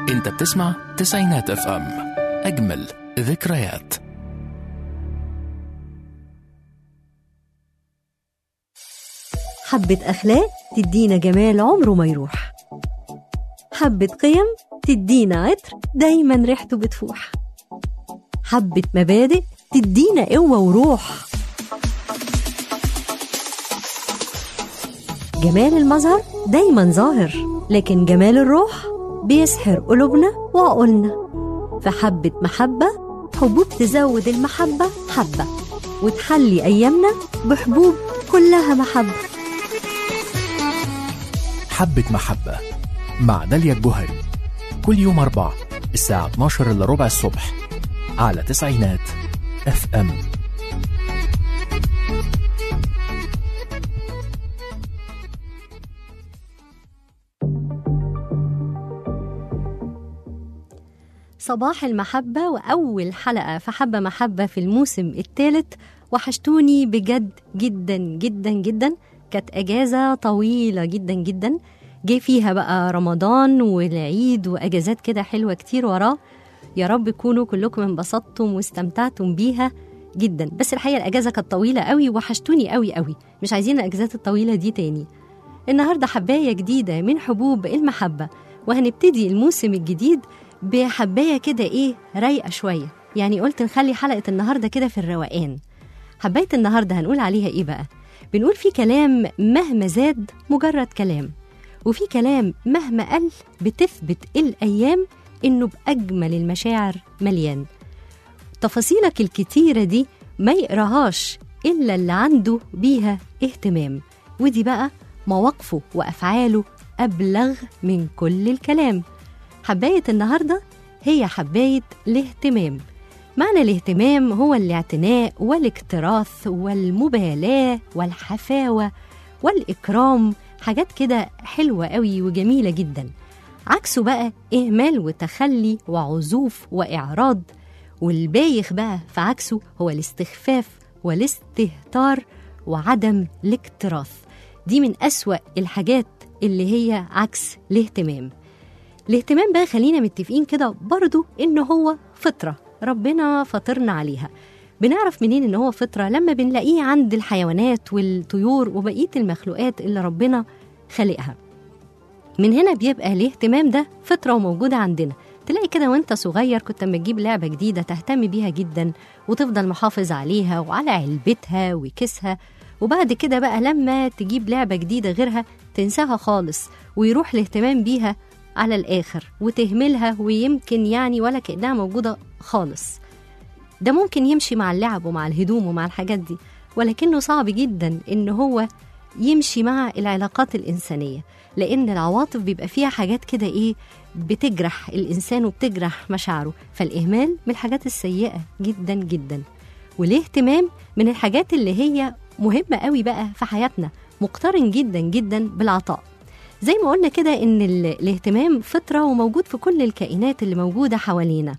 انت بتسمع تسعينات اف ام اجمل ذكريات حبة أخلاق تدينا جمال عمره ما يروح حبة قيم تدينا عطر دايما ريحته بتفوح حبة مبادئ تدينا قوة وروح جمال المظهر دايما ظاهر لكن جمال الروح بيسحر قلوبنا وعقولنا فحبة محبة حبوب تزود المحبة حبة وتحلي أيامنا بحبوب كلها محبة حبة محبة مع داليا الجوهري كل يوم أربعة الساعة 12 إلا ربع الصبح على تسعينات اف ام صباح المحبة وأول حلقة في حبة محبة في الموسم الثالث وحشتوني بجد جدا جدا جدا كانت أجازة طويلة جدا جدا جه فيها بقى رمضان والعيد وأجازات كده حلوة كتير وراه يا رب تكونوا كلكم انبسطتم واستمتعتم بيها جدا بس الحقيقة الأجازة كانت طويلة قوي وحشتوني قوي قوي مش عايزين الأجازات الطويلة دي تاني النهاردة حباية جديدة من حبوب المحبة وهنبتدي الموسم الجديد بحباية كده إيه رايقة شوية يعني قلت نخلي حلقة النهاردة كده في الروقان حباية النهاردة هنقول عليها إيه بقى بنقول في كلام مهما زاد مجرد كلام وفي كلام مهما قل بتثبت الأيام إنه بأجمل المشاعر مليان تفاصيلك الكتيرة دي ما يقراهاش إلا اللي عنده بيها اهتمام ودي بقى مواقفه وأفعاله أبلغ من كل الكلام حباية النهاردة هي حباية الاهتمام معنى الاهتمام هو الاعتناء والاكتراث والمبالاة والحفاوة والإكرام حاجات كده حلوة قوي وجميلة جدا عكسه بقى إهمال وتخلي وعزوف وإعراض والبايخ بقى في عكسه هو الاستخفاف والاستهتار وعدم الاكتراث دي من أسوأ الحاجات اللي هي عكس الاهتمام الاهتمام بقى خلينا متفقين كده برضو إنه هو فطرة ربنا فطرنا عليها بنعرف منين إن هو فطرة لما بنلاقيه عند الحيوانات والطيور وبقية المخلوقات اللي ربنا خلقها من هنا بيبقى الاهتمام ده فطرة وموجودة عندنا تلاقي كده وانت صغير كنت اما تجيب لعبة جديدة تهتم بيها جدا وتفضل محافظ عليها وعلى علبتها وكيسها وبعد كده بقى لما تجيب لعبة جديدة غيرها تنساها خالص ويروح الاهتمام بيها على الآخر وتهملها ويمكن يعني ولا كأنها موجودة خالص ده ممكن يمشي مع اللعب ومع الهدوم ومع الحاجات دي ولكنه صعب جدا إن هو يمشي مع العلاقات الإنسانية لأن العواطف بيبقى فيها حاجات كده إيه بتجرح الإنسان وبتجرح مشاعره فالإهمال من الحاجات السيئة جدا جدا والاهتمام من الحاجات اللي هي مهمة قوي بقى في حياتنا مقترن جدا جدا بالعطاء زي ما قلنا كده إن ال- الاهتمام فطرة وموجود في كل الكائنات اللي موجودة حوالينا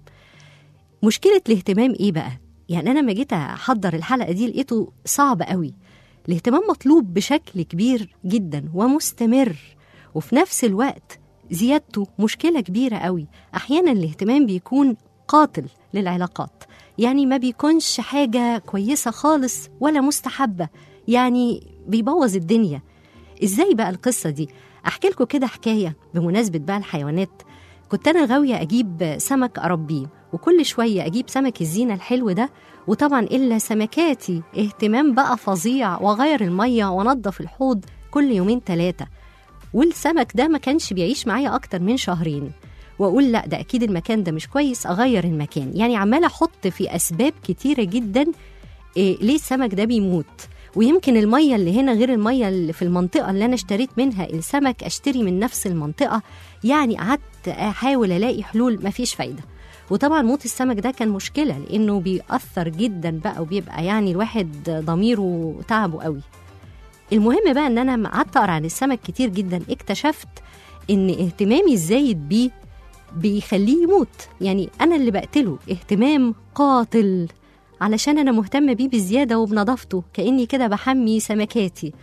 مشكلة الاهتمام إيه بقى؟ يعني أنا لما جيت أحضر الحلقة دي لقيته صعب قوي الاهتمام مطلوب بشكل كبير جدا ومستمر وفي نفس الوقت زيادته مشكلة كبيرة قوي أحيانا الاهتمام بيكون قاتل للعلاقات يعني ما بيكونش حاجة كويسة خالص ولا مستحبة يعني بيبوظ الدنيا ازاي بقى القصة دي احكي لكم كده حكاية بمناسبة بقى الحيوانات كنت انا غاوية اجيب سمك اربيه وكل شوية اجيب سمك الزينة الحلو ده وطبعا الا سمكاتي اهتمام بقى فظيع واغير المية وانضف الحوض كل يومين ثلاثة والسمك ده ما كانش بيعيش معايا اكتر من شهرين واقول لا ده اكيد المكان ده مش كويس اغير المكان يعني عماله احط في اسباب كتيره جدا إيه ليه السمك ده بيموت ويمكن الميه اللي هنا غير الميه اللي في المنطقه اللي انا اشتريت منها السمك اشتري من نفس المنطقه يعني قعدت احاول الاقي حلول مفيش فايده وطبعا موت السمك ده كان مشكله لانه بيأثر جدا بقى وبيبقى يعني الواحد ضميره تعبه قوي المهم بقى ان انا لما قعدت اقرا عن السمك كتير جدا اكتشفت ان اهتمامي الزايد بيه بيخليه يموت يعني انا اللي بقتله اهتمام قاتل علشان انا مهتمه بيه بزياده وبنظافته كاني كده بحمي سمكاتي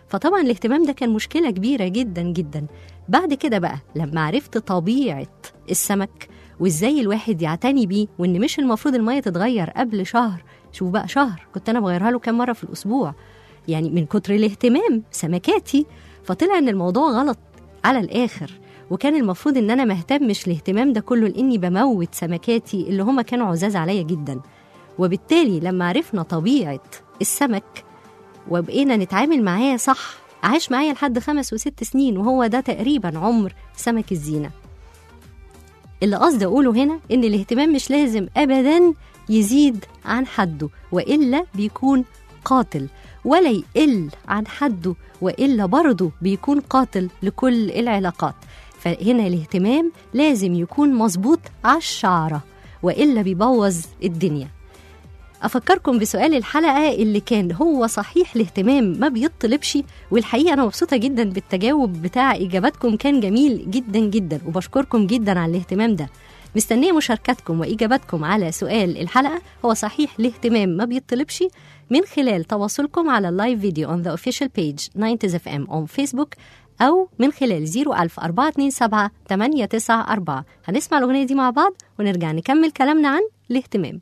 فطبعا الاهتمام ده كان مشكلة كبيرة جدا جدا بعد كده بقى لما عرفت طبيعة السمك وازاي الواحد يعتني بيه وان مش المفروض المية تتغير قبل شهر شوف بقى شهر كنت انا بغيرها له كام مرة في الاسبوع يعني من كتر الاهتمام سمكاتي فطلع ان الموضوع غلط على الاخر وكان المفروض ان انا مهتمش الاهتمام ده كله لاني بموت سمكاتي اللي هما كانوا عزاز عليا جدا وبالتالي لما عرفنا طبيعه السمك وبقينا نتعامل معاه صح عاش معايا لحد خمس وست سنين وهو ده تقريبا عمر سمك الزينه اللي قصدي اقوله هنا ان الاهتمام مش لازم ابدا يزيد عن حده والا بيكون قاتل ولا يقل عن حده والا برضه بيكون قاتل لكل العلاقات فهنا الاهتمام لازم يكون مظبوط على الشعره والا بيبوظ الدنيا أفكركم بسؤال الحلقة اللي كان هو صحيح الاهتمام ما بيطلبش والحقيقة أنا مبسوطة جدا بالتجاوب بتاع إجاباتكم كان جميل جدا جدا وبشكركم جدا على الاهتمام ده مستنية مشاركتكم وإجاباتكم على سؤال الحلقة هو صحيح الاهتمام ما بيطلبش من خلال تواصلكم على اللايف فيديو on the official page 90 FM on Facebook أو من خلال 01000 427 894 هنسمع الأغنية دي مع بعض ونرجع نكمل كلامنا عن الاهتمام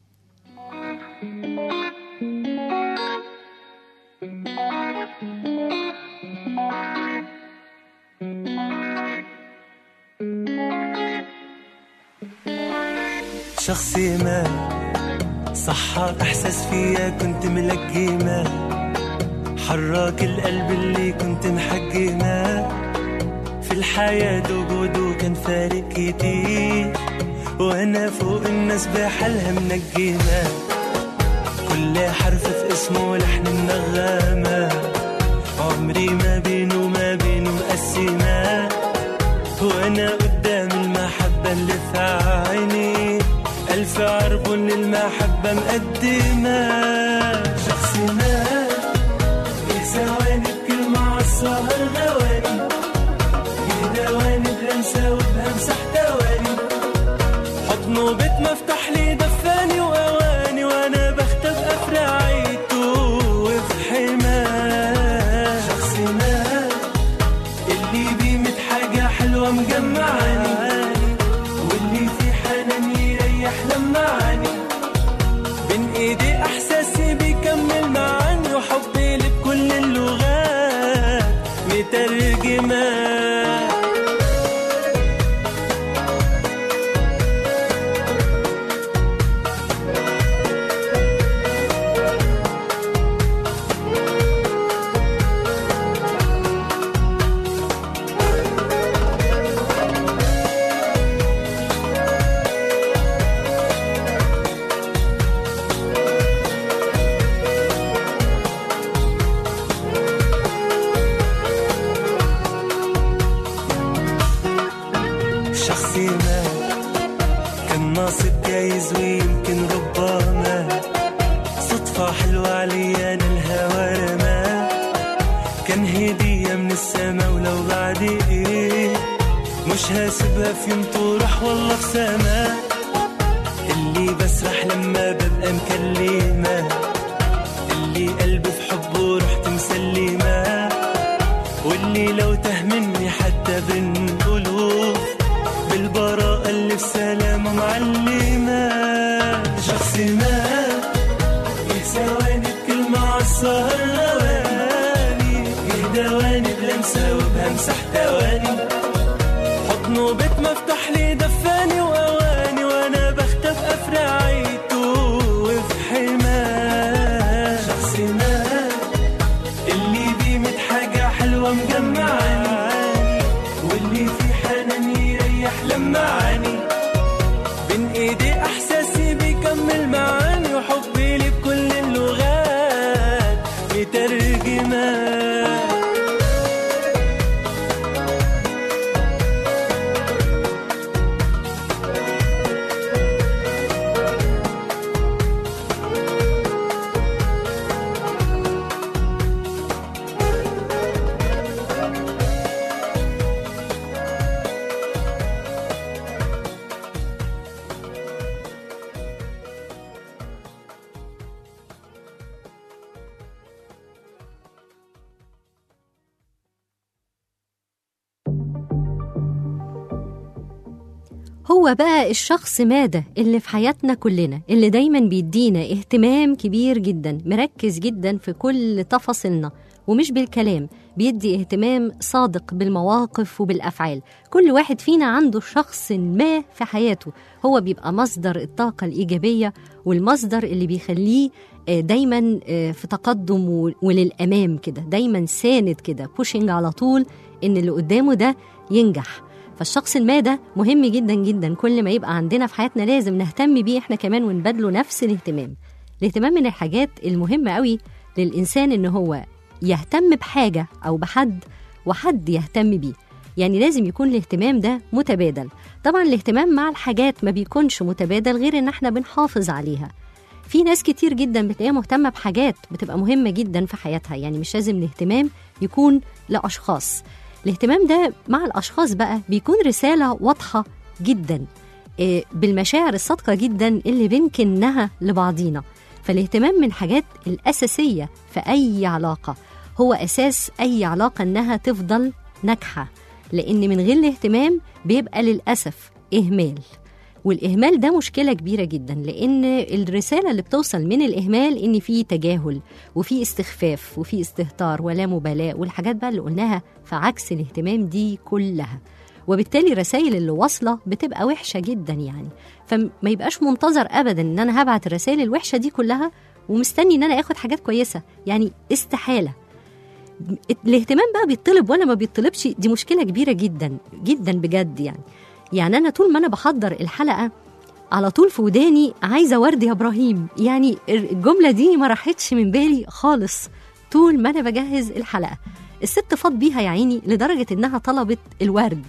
شخصي ما صحى احساس فيا كنت ملقيمة حراك القلب اللي كنت محجمة في الحياة وجوده كان فارق كتير وانا فوق الناس بحالها منجمة كل حرف في اسمه لحن النغامة عمري ما بينه وما بينه مقسمة وانا قدام المحبة اللي في عيني ألف عرب للمحبة مقدمة شخص ما في ثواني بكلمة عالسهر غواني في دواني بلمسة وبهمسة تواني حضنه بيت مفتوح لي دفاني وأواني وأنا بختب أفراعيته وفي حماه شخص ما اللي بيمت حاجة حلوة مجمعاني واللي في حنان يريح لمعاني بين ايدي احساسي بيكمل معاني وحبي لكل اللغات مترجمة شخصي ما كان ناصب جايز ويمكن ربما صدفة حلوة عليا أنا الهوى رمى كان هدية من السما ولو بعد إيه مش هسيبها في يوم تروح والله في سما اللي بسرح لما ببقى مكلمة اللي قلبي في حبه رحت مسلمة واللي لو تهمني حتى بالقلوب بالبراءة اللي في سلامة معلمة شخص ما في ثواني بكلمة عالسهر غواني في دواني بلمسة وبهمسة تواني حضنه بيت مفتوح لي دفاني وأواني وأنا بختف أفراعيته وفي حماه شخص ما اللي بيمت حاجة حلوة مجمعاني واللي في حنان يريح لمعاني بين ايدي احساسي بيكمل معاني وحبي لكل اللغات مترجمه هو بقى الشخص ماذا اللي في حياتنا كلنا اللي دايما بيدينا اهتمام كبير جدا مركز جدا في كل تفاصيلنا ومش بالكلام بيدي اهتمام صادق بالمواقف وبالافعال كل واحد فينا عنده شخص ما في حياته هو بيبقى مصدر الطاقه الايجابيه والمصدر اللي بيخليه آه، دايما آه، في تقدم و- وللامام كده دايما ساند كده بوشنج على طول ان اللي قدامه ده ينجح فالشخص الما ده مهم جدا جدا كل ما يبقى عندنا في حياتنا لازم نهتم بيه احنا كمان ونبادله نفس الاهتمام الاهتمام من الحاجات المهمة قوي للإنسان إن هو يهتم بحاجة أو بحد وحد يهتم بيه يعني لازم يكون الاهتمام ده متبادل طبعا الاهتمام مع الحاجات ما بيكونش متبادل غير ان احنا بنحافظ عليها في ناس كتير جدا بتلاقيها مهتمة بحاجات بتبقى مهمة جدا في حياتها يعني مش لازم الاهتمام يكون لأشخاص الاهتمام ده مع الأشخاص بقى بيكون رسالة واضحة جدا آه، بالمشاعر الصادقة جدا اللي بنكنها لبعضينا فالاهتمام من حاجات الأساسية في أي علاقة هو أساس أي علاقة إنها تفضل ناجحة لأن من غير الاهتمام بيبقى للأسف إهمال والإهمال ده مشكلة كبيرة جدا لأن الرسالة اللي بتوصل من الإهمال إن في تجاهل وفي استخفاف وفي استهتار ولا مبالاة والحاجات بقى اللي قلناها في عكس الاهتمام دي كلها وبالتالي الرسائل اللي واصلة بتبقى وحشة جدا يعني فما يبقاش منتظر أبدا إن أنا هبعت الرسائل الوحشة دي كلها ومستني إن أنا آخد حاجات كويسة يعني استحالة الاهتمام بقى بيطلب ولا ما بيطلبش دي مشكلة كبيرة جدا جدا بجد يعني يعني أنا طول ما أنا بحضر الحلقة على طول في وداني عايزة ورد يا إبراهيم يعني الجملة دي ما راحتش من بالي خالص طول ما أنا بجهز الحلقة الست فاض بيها يا عيني لدرجة إنها طلبت الورد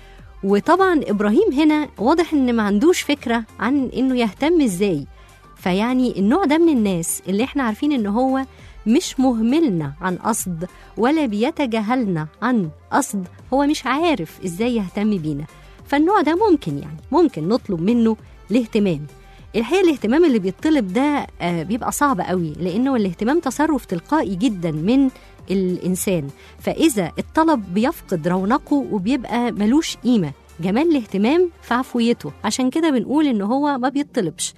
وطبعا إبراهيم هنا واضح إن ما عندوش فكرة عن إنه يهتم إزاي فيعني النوع ده من الناس اللي إحنا عارفين إن هو مش مهملنا عن قصد ولا بيتجاهلنا عن قصد هو مش عارف ازاي يهتم بينا فالنوع ده ممكن يعني ممكن نطلب منه الاهتمام الحقيقه الاهتمام اللي بيطلب ده آه، بيبقى صعب قوي لانه الاهتمام تصرف تلقائي جدا من الانسان فاذا الطلب بيفقد رونقه وبيبقى ملوش قيمه جمال الاهتمام في عفويته عشان كده بنقول ان هو ما بيطلبش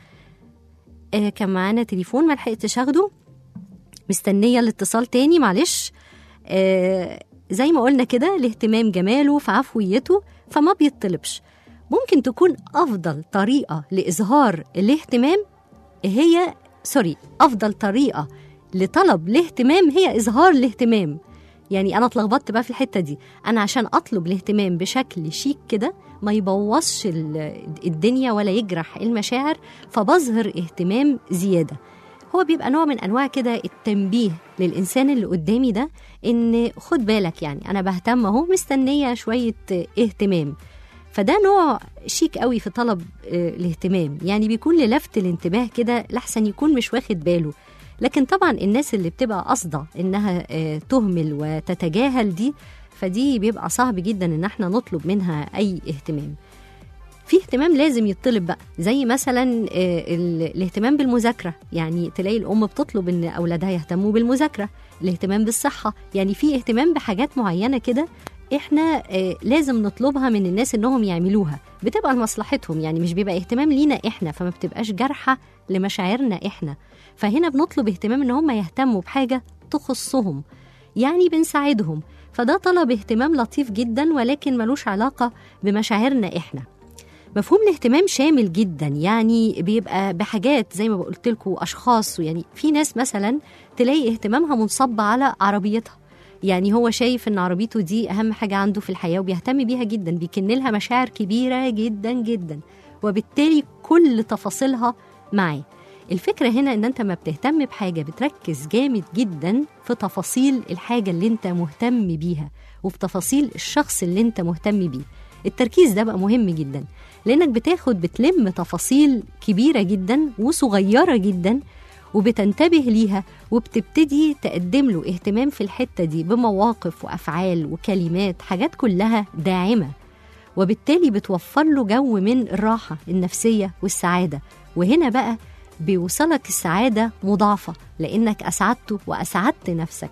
آه كان معانا تليفون ما لحقتش اخده مستنيه الاتصال تاني معلش آه زي ما قلنا كده الاهتمام جماله في عفويته فما بيطلبش ممكن تكون افضل طريقه لاظهار الاهتمام هي سوري افضل طريقه لطلب الاهتمام هي اظهار الاهتمام يعني انا اتلخبطت بقى في الحته دي انا عشان اطلب الاهتمام بشكل شيك كده ما يبوظش ال- الدنيا ولا يجرح المشاعر فبظهر اهتمام زياده هو بيبقى نوع من انواع كده التنبيه للانسان اللي قدامي ده ان خد بالك يعني انا بهتم اهو مستنيه شويه اهتمام فده نوع شيك قوي في طلب آه، الاهتمام يعني بيكون للفت الانتباه كده لحسن يكون مش واخد باله لكن طبعا الناس اللي بتبقى قاصده انها آه، تهمل وتتجاهل دي فدي بيبقى صعب جدا ان احنا نطلب منها اي اهتمام في اهتمام لازم يطلب بقى زي مثلا آه، ال- الاهتمام بالمذاكره يعني تلاقي الام بتطلب ان اولادها يهتموا بالمذاكره الاهتمام بالصحه يعني في اهتمام بحاجات معينه كده احنا آه، لازم نطلبها من الناس انهم يعملوها بتبقى لمصلحتهم يعني مش بيبقى اهتمام لينا احنا فما بتبقاش جارحه لمشاعرنا احنا فهنا بنطلب اهتمام ان هم يهتموا بحاجه تخصهم يعني بنساعدهم فده طلب اهتمام لطيف جدا ولكن ملوش علاقه بمشاعرنا احنا مفهوم الاهتمام شامل جدا يعني بيبقى بحاجات زي ما قلت لكم اشخاص يعني في ناس مثلا تلاقي اهتمامها منصب على عربيتها يعني هو شايف ان عربيته دي اهم حاجه عنده في الحياه وبيهتم بيها جدا بيكن لها مشاعر كبيره جدا جدا وبالتالي كل تفاصيلها معاه الفكرة هنا ان انت ما بتهتم بحاجة بتركز جامد جدا في تفاصيل الحاجة اللي انت مهتم بيها وفي تفاصيل الشخص اللي انت مهتم بيه التركيز ده بقى مهم جدا لانك بتاخد بتلم تفاصيل كبيرة جدا وصغيرة جدا وبتنتبه ليها وبتبتدي تقدم له اهتمام في الحتة دي بمواقف وأفعال وكلمات حاجات كلها داعمة وبالتالي بتوفر له جو من الراحة النفسية والسعادة وهنا بقى بيوصلك السعادة مضاعفة لأنك أسعدته وأسعدت نفسك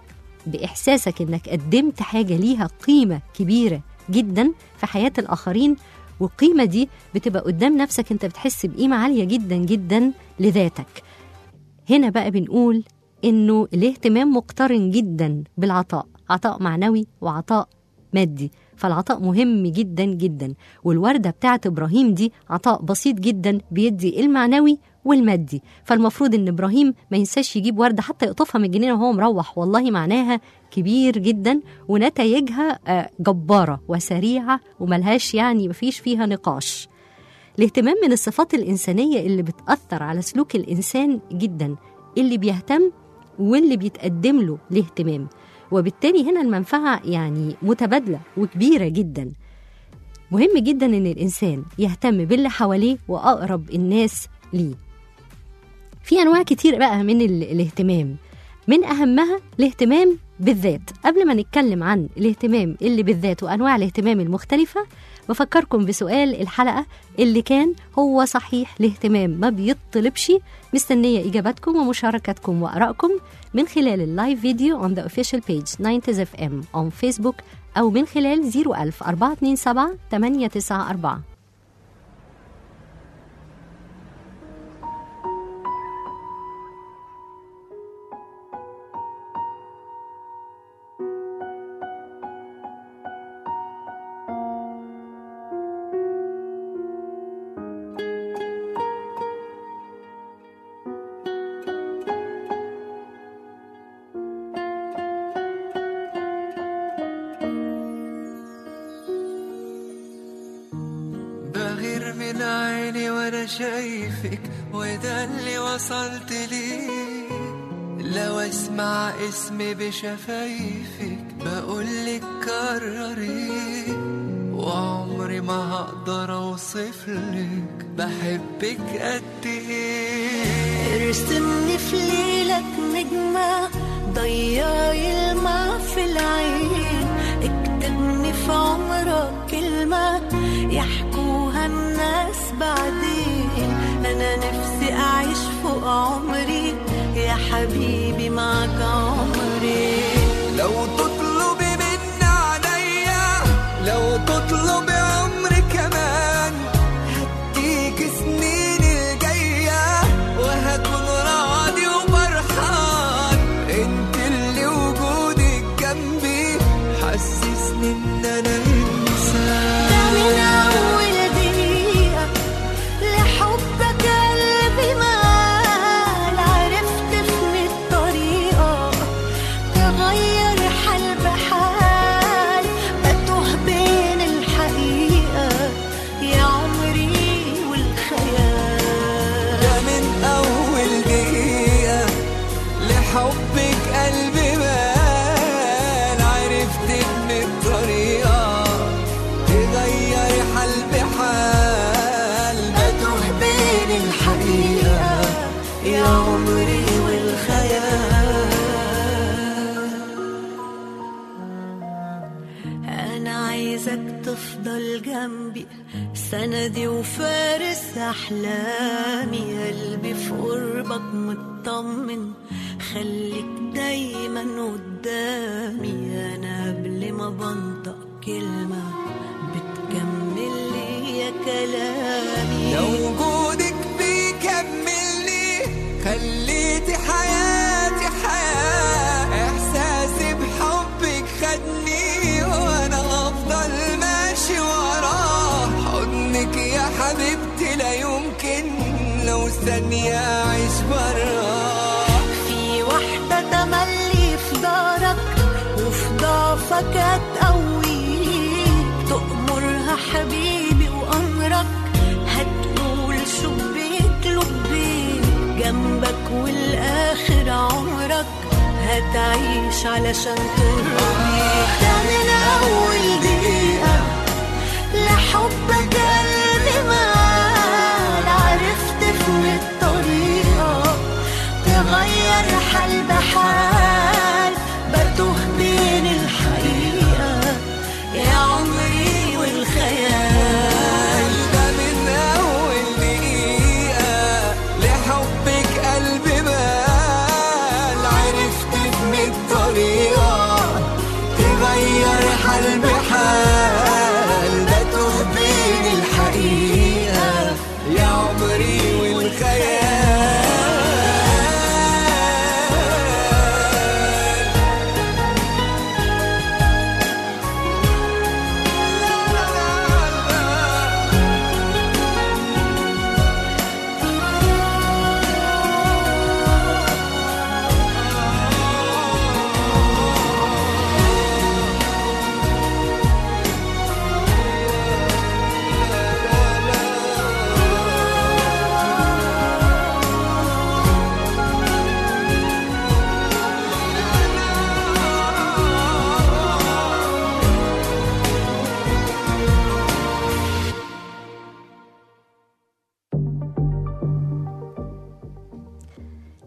بإحساسك إنك قدمت حاجة ليها قيمة كبيرة جدا في حياة الآخرين والقيمة دي بتبقى قدام نفسك انت بتحس بقيمة عالية جدا جدا لذاتك هنا بقى بنقول انه الاهتمام مقترن جدا بالعطاء عطاء معنوي وعطاء مادي فالعطاء مهم جدا جدا والوردة بتاعت إبراهيم دي عطاء بسيط جدا بيدي المعنوي والمادي فالمفروض ان ابراهيم ما ينساش يجيب ورده حتى يقطفها من الجنينه وهو مروح والله معناها كبير جدا ونتائجها آه، جباره وسريعه وملهاش يعني مفيش فيها نقاش الاهتمام من الصفات الإنسانية اللي بتأثر على سلوك الإنسان جدا اللي بيهتم واللي بيتقدم له الاهتمام وبالتالي هنا المنفعة يعني متبادلة وكبيرة جدا مهم جدا إن الإنسان يهتم باللي حواليه وأقرب الناس ليه في أنواع كتير بقى من ال- الاهتمام من أهمها الاهتمام بالذات قبل ما نتكلم عن الاهتمام اللي بالذات وأنواع الاهتمام المختلفة بفكركم بسؤال الحلقة اللي كان هو صحيح الاهتمام ما بيطلبش مستنية إجاباتكم ومشاركتكم وآرائكم من خلال اللايف فيديو on the official page 90 FM on Facebook أو من خلال 01000 427 894 بغير من عيني وانا شايفك وده اللي وصلت ليه لو اسمع اسمي بشفايفك بقولك كرري وعمري ما هقدر اوصفلك بحبك قد ايه ارسمني في ليلك نجمة ضيعي الماء في العين اكتبني في عمرك كلمة يحكوها الناس بعدين أنا نفسي أعيش فوق عمري يا حبيبي معك عمري لو تطلبي من عليا لو تطلبي عمري كمان هديك سنين الجاية وهكون راضي وفرحان انت اللي وجودك جنبي حسسني ان انا ده من انسان أول دقيقة لحبك قلبي مال عرفت في الطريقة تغير حال بحال بتوه بين الحقيقة يا عمري والخيال ده من أول دقيقة لحبك قلبي مال عرفتك من الطريقة تغير حال بحال بتوه بين الحقيقة يا عمري والخيال أنا عايزك تفضل جنبي سندي وفارس أحلامي قلبي في قربك مطمن خليك دايما قدامي أنا قبل ما بنطق كلمة بتكمل لي يا كلامي لو وجودك بيكملني خليتي حياتي حياة إحساسي بحبك خدني وأنا أفضل ماشي وراه حضنك يا حبيبتي لا يمكن لو ثانية أعيش براه في واحدة تملي في دارك وفي ضعفك هتقويك تأمرها حبيبي وأمرك هتقول شبيك لبيك جنبك والآخر عمرك هتعيش علشان ترضيك ده من أول دقيقة لحبك قلبي مال عرفت في الطريقة تغير حال بحال بتوه بين الحقيقة يا عمري والخيال ده من أول دقيقة لحبك قلبي مال عرفتك من الطريقة تغير حال بحال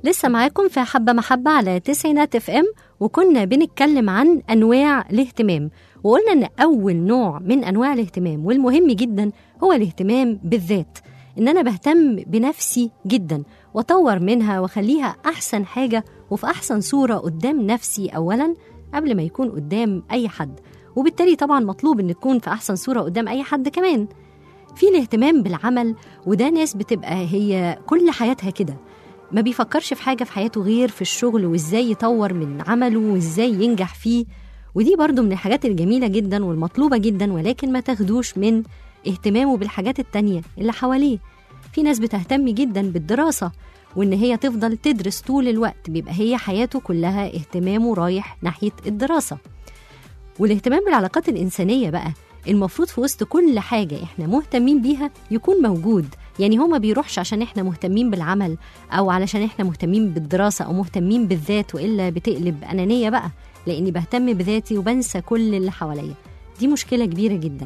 لسه معاكم في حبة محبة على تسعينات اف ام وكنا بنتكلم عن أنواع الاهتمام وقلنا إن أول نوع من أنواع الاهتمام والمهم جدا هو الاهتمام بالذات إن أنا بهتم بنفسي جدا وأطور منها وأخليها أحسن حاجة وفي أحسن صورة قدام نفسي أولا قبل ما يكون قدام أي حد وبالتالي طبعا مطلوب إن تكون في أحسن صورة قدام أي حد كمان في الاهتمام بالعمل وده ناس بتبقى هي كل حياتها كده ما بيفكرش في حاجة في حياته غير في الشغل وإزاي يطور من عمله وإزاي ينجح فيه ودي برضو من الحاجات الجميلة جدا والمطلوبة جدا ولكن ما تاخدوش من اهتمامه بالحاجات التانية اللي حواليه في ناس بتهتم جدا بالدراسة وإن هي تفضل تدرس طول الوقت بيبقى هي حياته كلها اهتمامه رايح ناحية الدراسة والاهتمام بالعلاقات الإنسانية بقى المفروض في وسط كل حاجة إحنا مهتمين بيها يكون موجود يعني هو ما بيروحش عشان إحنا مهتمين بالعمل أو علشان إحنا مهتمين بالدراسة أو مهتمين بالذات وإلا بتقلب أنانية بقى لأني بهتم بذاتي وبنسى كل اللي حواليا دي مشكلة كبيرة جدا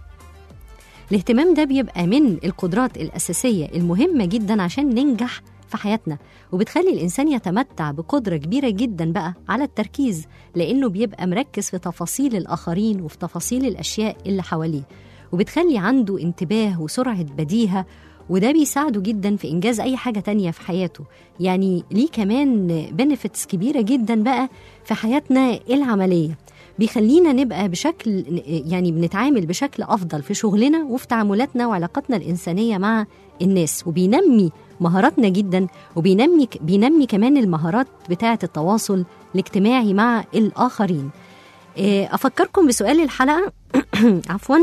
الاهتمام ده بيبقى من القدرات الأساسية المهمة جدا عشان ننجح في حياتنا وبتخلي الإنسان يتمتع بقدرة كبيرة جدا بقى على التركيز لأنه بيبقى مركز في تفاصيل الآخرين وفي تفاصيل الأشياء اللي حواليه وبتخلي عنده انتباه وسرعة بديهة وده بيساعده جدا في إنجاز أي حاجة تانية في حياته يعني ليه كمان بنفتس كبيرة جدا بقى في حياتنا العملية بيخلينا نبقى بشكل يعني بنتعامل بشكل أفضل في شغلنا وفي تعاملاتنا وعلاقاتنا الإنسانية مع الناس وبينمي مهاراتنا جدا وبينمي بينمي كمان المهارات بتاعة التواصل الاجتماعي مع الآخرين إيه، أفكركم بسؤال الحلقة عفوا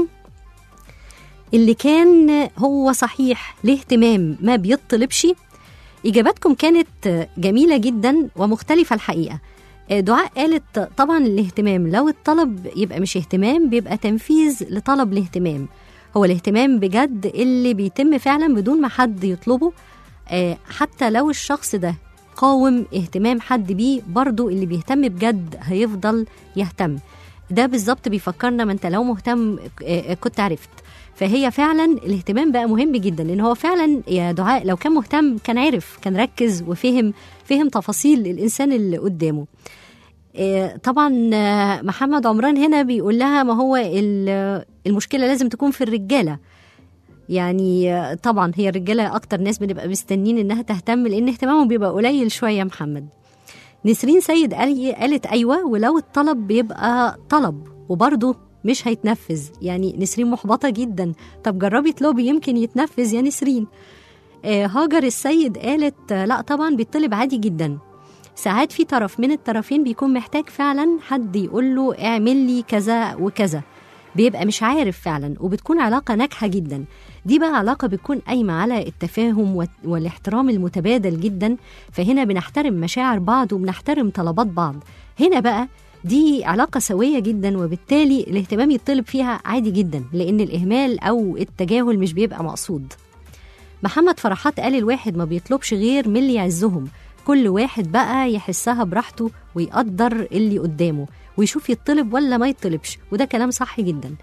اللي كان هو صحيح الاهتمام ما بيطلبش إجاباتكم كانت جميلة جدا ومختلفة الحقيقة دعاء قالت طبعا الاهتمام لو الطلب يبقى مش اهتمام بيبقى تنفيذ لطلب الاهتمام هو الاهتمام بجد اللي بيتم فعلا بدون ما حد يطلبه آه، حتى لو الشخص ده قاوم اهتمام حد بيه برضو اللي بيهتم بجد هيفضل يهتم ده بالظبط بيفكرنا ما انت لو مهتم آه، كنت عرفت فهي فعلا الاهتمام بقى مهم جدا لان هو فعلا يا دعاء لو كان مهتم كان عرف كان ركز وفهم فهم تفاصيل الانسان اللي قدامه آه، طبعا آه، محمد عمران هنا بيقول لها ما هو ال- المشكله لازم تكون في الرجاله يعني آه، طبعا هي الرجاله اكتر ناس بنبقى مستنين انها تهتم لان اهتمامهم بيبقى قليل شويه يا محمد نسرين سيد قال قالت ايوه ولو الطلب بيبقى طلب وبرضه مش هيتنفذ يعني نسرين محبطه جدا طب جربي اطلبي يمكن يتنفذ يا نسرين آه، هاجر السيد قالت آه، لا طبعا بيطلب عادي جدا ساعات في طرف من الطرفين بيكون محتاج فعلا حد يقول له اعمل لي كذا وكذا بيبقى مش عارف فعلا وبتكون علاقة ناجحة جدا دي بقى علاقة بتكون قايمة على التفاهم وال- والاحترام المتبادل جدا فهنا بنحترم مشاعر بعض وبنحترم طلبات بعض هنا بقى دي علاقة سوية جدا وبالتالي الاهتمام يطلب فيها عادي جدا لأن الإهمال أو التجاهل مش بيبقى مقصود محمد فرحات قال الواحد ما بيطلبش غير من اللي يعزهم كل واحد بقى يحسها براحته ويقدر اللي قدامه ويشوف يطلب ولا ما يطلبش وده كلام صح جدا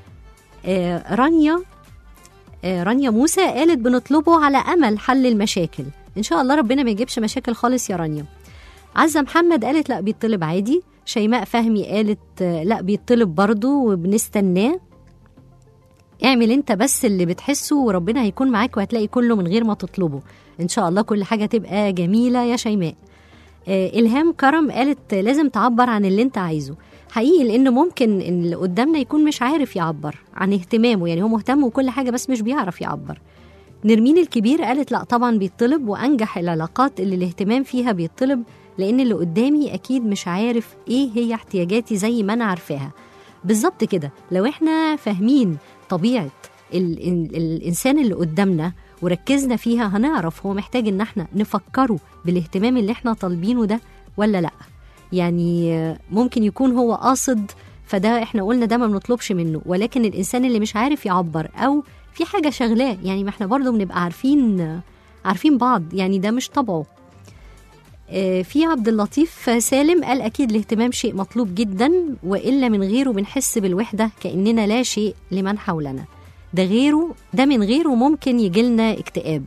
آه رانيا آه رانيا موسى قالت بنطلبه على أمل حل المشاكل إن شاء الله ربنا ما يجيبش مشاكل خالص يا رانيا عزة محمد قالت لا بيطلب عادي شيماء فهمي قالت آه، لا بيطلب برضه وبنستناه اعمل انت بس اللي بتحسه وربنا هيكون معاك وهتلاقي كله من غير ما تطلبه ان شاء الله كل حاجه تبقى جميله يا شيماء آه، الهام كرم قالت لازم تعبر عن اللي انت عايزه حقيقي لان ممكن ان اللي قدامنا يكون مش عارف يعبر عن اهتمامه يعني هو مهتم وكل حاجه بس مش بيعرف يعبر نرمين الكبير قالت لا طبعا بيطلب وانجح العلاقات اللي الاهتمام فيها بيطلب لان اللي قدامي اكيد مش عارف ايه هي احتياجاتي زي ما انا عارفاها بالظبط كده لو احنا فاهمين طبيعه ال ال الانسان اللي قدامنا وركزنا فيها هنعرف هو محتاج ان احنا نفكره بالاهتمام اللي احنا طالبينه ده ولا لا يعني آه، ممكن يكون هو قاصد فده احنا قلنا ده ما بنطلبش منه ولكن الانسان اللي مش عارف يعبر او في حاجه شغلاه يعني ما احنا برضه بنبقى عارفين آه، عارفين بعض يعني ده مش طبعه آه، في عبد اللطيف سالم قال اكيد الاهتمام شيء مطلوب جدا والا من غيره بنحس بالوحده كاننا لا شيء لمن حولنا ده غيره ده من غيره ممكن يجيلنا اكتئاب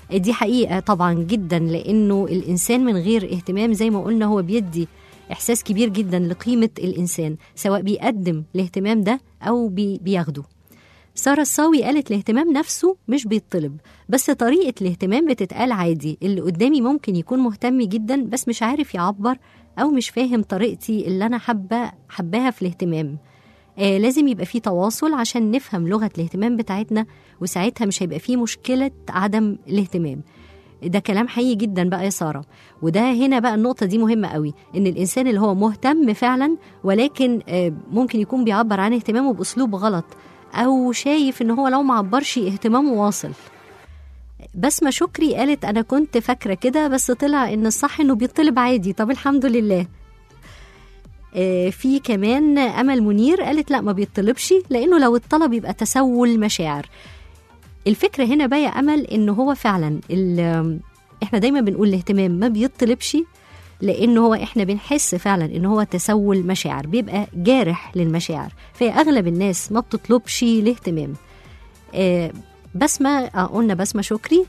دي حقيقة طبعا جدا لأنه الإنسان من غير اهتمام زي ما قلنا هو بيدي إحساس كبير جدا لقيمة الإنسان سواء بيقدم الاهتمام ده أو بي بياخده سارة الصاوي قالت الاهتمام نفسه مش بيطلب بس طريقة الاهتمام بتتقال عادي اللي قدامي ممكن يكون مهتم جدا بس مش عارف يعبر أو مش فاهم طريقتي اللي أنا حابة حباها في الاهتمام آه لازم يبقى في تواصل عشان نفهم لغة الاهتمام بتاعتنا وساعتها مش هيبقى في مشكلة عدم الاهتمام ده كلام حقيقي جدا بقى يا ساره وده هنا بقى النقطه دي مهمه قوي ان الانسان اللي هو مهتم فعلا ولكن آه، ممكن يكون بيعبر عن اهتمامه باسلوب غلط او شايف ان هو لو ما عبرش اهتمامه واصل بسمة شكري قالت أنا كنت فاكرة كده بس طلع إن الصح إنه بيطلب عادي طب الحمد لله آه، في كمان أمل منير قالت لا ما بيطلبش لأنه لو الطلب يبقى تسول مشاعر الفكرة هنا بقى يا أمل إن هو فعلا ال- إحنا دايما بنقول الاهتمام ما بيطلبش لأن هو إحنا بنحس فعلا إن هو تسول مشاعر بيبقى جارح للمشاعر فهي أغلب الناس ما بتطلبش الاهتمام آه، بسمة آه، قلنا بسمة شكري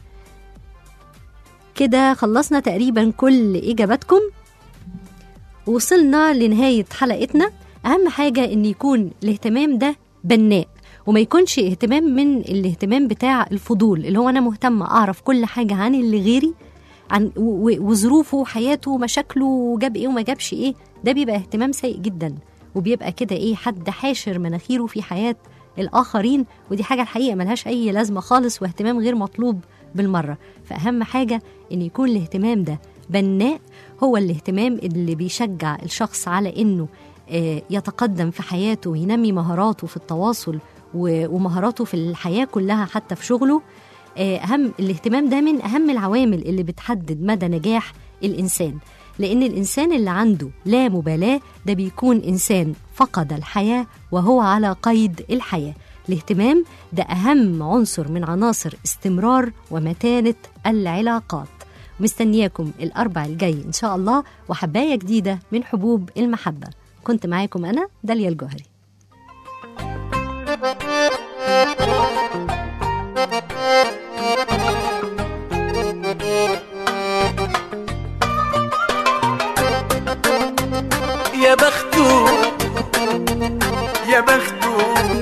كده خلصنا تقريبا كل إجاباتكم وصلنا لنهاية حلقتنا أهم حاجة إن يكون الاهتمام ده بناء وما يكونش اهتمام من الاهتمام بتاع الفضول اللي هو أنا مهتمة أعرف كل حاجة عن اللي غيري عن و- و- وظروفه وحياته ومشاكله وجاب ايه وما جابش ايه ده بيبقى اهتمام سيء جدا وبيبقى كده ايه حد حاشر مناخيره في حياة الآخرين ودي حاجة الحقيقة ملهاش أي لازمة خالص واهتمام غير مطلوب بالمرة فأهم حاجة إن يكون الاهتمام ده بناء هو الاهتمام اللي بيشجع الشخص على إنه آه، يتقدم في حياته وينمي مهاراته في التواصل و- ومهاراته في الحياة كلها حتى في شغله آه، أهم الاهتمام ده من أهم العوامل اللي بتحدد مدى نجاح الإنسان لأن الإنسان اللي عنده لا مبالاة ده بيكون إنسان فقد الحياة وهو على قيد الحياة الاهتمام ده أهم عنصر من عناصر استمرار ومتانة العلاقات مستنياكم الأربع الجاي إن شاء الله وحباية جديدة من حبوب المحبة كنت معاكم أنا داليا الجوهري يا بخته يا بخته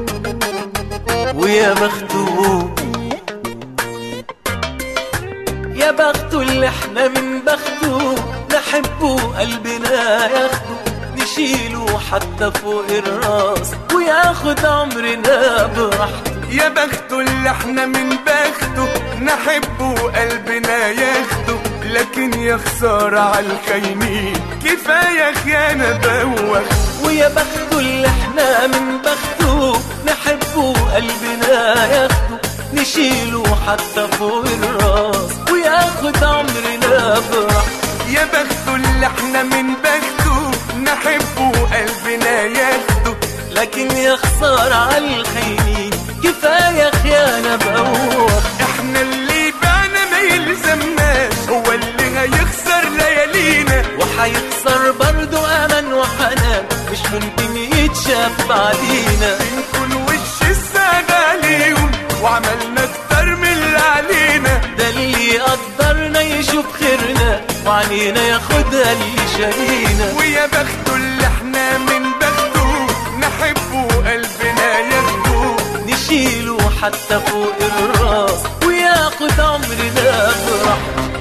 ويا بخته يا بخته اللي احنا من بخته نحبه قلبنا ياخده نشيله حتى فوق الراس وياخد عمرنا براحته يا بخته اللي احنا من بخته نحبه قلبنا ياخده لكن يا خسارة على الخاينين كفاية خيانة بوخ ويا بخته اللي احنا من بخته نحبه قلبنا ياخده نشيله حتى فوق الراس وياخد عمرنا براحته يا بخته اللي احنا من بخته نحبه قلبنا ياخده لكن يا خسارة على الخاينين كفاية خيانة بقوة احنا اللي بعنا ما يلزمناش هو اللي هيخسر ليالينا وحيخسر برضو أمل وحنان مش ممكن يتشاف بعدينا نكون وش السعادة عليهم وعملنا اكتر من اللي علينا ده اللي يقدرنا يشوف خيرنا وعنينا ياخدها اللي شارينا ويا بخته اللي احنا من بخته نحبه قلبنا ياخده نشيله حتى فوق الراس وياخد عمرنا براحته